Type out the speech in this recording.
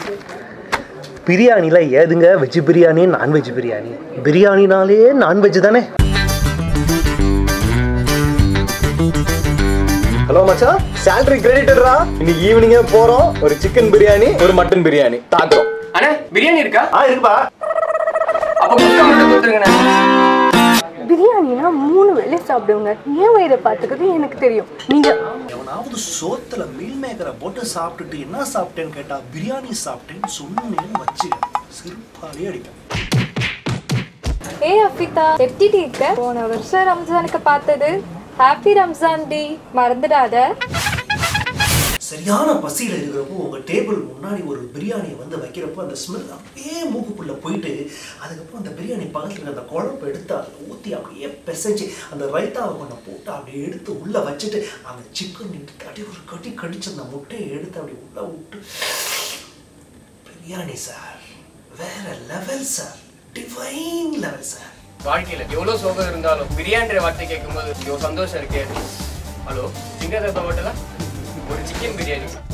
பிரியாணியில் ஏதுங்க veg biryani non veg biryani பிரியாணினாலே நான்வெஜ் தானே ஹலோ மச்சான் salary கிரெடிட்டடா இன்னைக்கு ஈவினிங்கே போறோம் ஒரு சிக்கன் பிரியாணி ஒரு மட்டன் பிரியாணி தாக்குறோம் அண்ணே பிரியாணி இருக்கா ஆ இருக்குப்பா அப்ப குஸ்கா மட்டும் கொடுத்துருங்கண்ணே பிரியாணினா மூணு வேளை சாப்பிடுவாங்க ஏன் வயிறை பார்த்துக்கிறது எனக்கு தெரியும் நீங்க எவனாவது சோத்துல மீல் மேக்கரை போட்டு சாப்பிட்டுட்டு என்ன சாப்பிட்டேன்னு கேட்டா பிரியாணி சாப்பிட்டேன்னு சொன்னேன்னு வச்சு சிறுப்பாலே அடிப்பேன் ஏ அஃபிதா எப்படி இருக்க போன வருஷம் ரம்ஜானுக்கு பார்த்தது ஹாப்பி ரம்ஜான் டி மறந்துடாத சரியான பசியில் இருக்கிறப்போ உங்கள் டேபிள் முன்னாடி ஒரு பிரியாணியை வந்து வைக்கிறப்போ அந்த ஸ்மெல் அப்படியே மூக்குக்குள்ளே போயிட்டு அதுக்கப்புறம் அந்த பிரியாணி பக்கத்தில் இருக்க அந்த குழம்பு எடுத்து அதில் ஊற்றி அப்படியே பிசைஞ்சு அந்த ரைத்தாவை கொண்டு போட்டு அப்படியே எடுத்து உள்ளே வச்சுட்டு அந்த சிக்கன் எடுத்து அப்படியே ஒரு கட்டி கடிச்சு அந்த முட்டையை எடுத்து அப்படி உள்ளே விட்டு பிரியாணி சார் வேற level sir divine level sir வாழ்க்கையில எவ்வளவு சோகம் இருந்தாலும் பிரியாணின்ற வார்த்தை கேட்கும்போது இவ்வளவு சந்தோஷம் இருக்கே ஹலோ சிங்கர் ஹோட்டலா ஒரு சிக்கன் பிரியாணி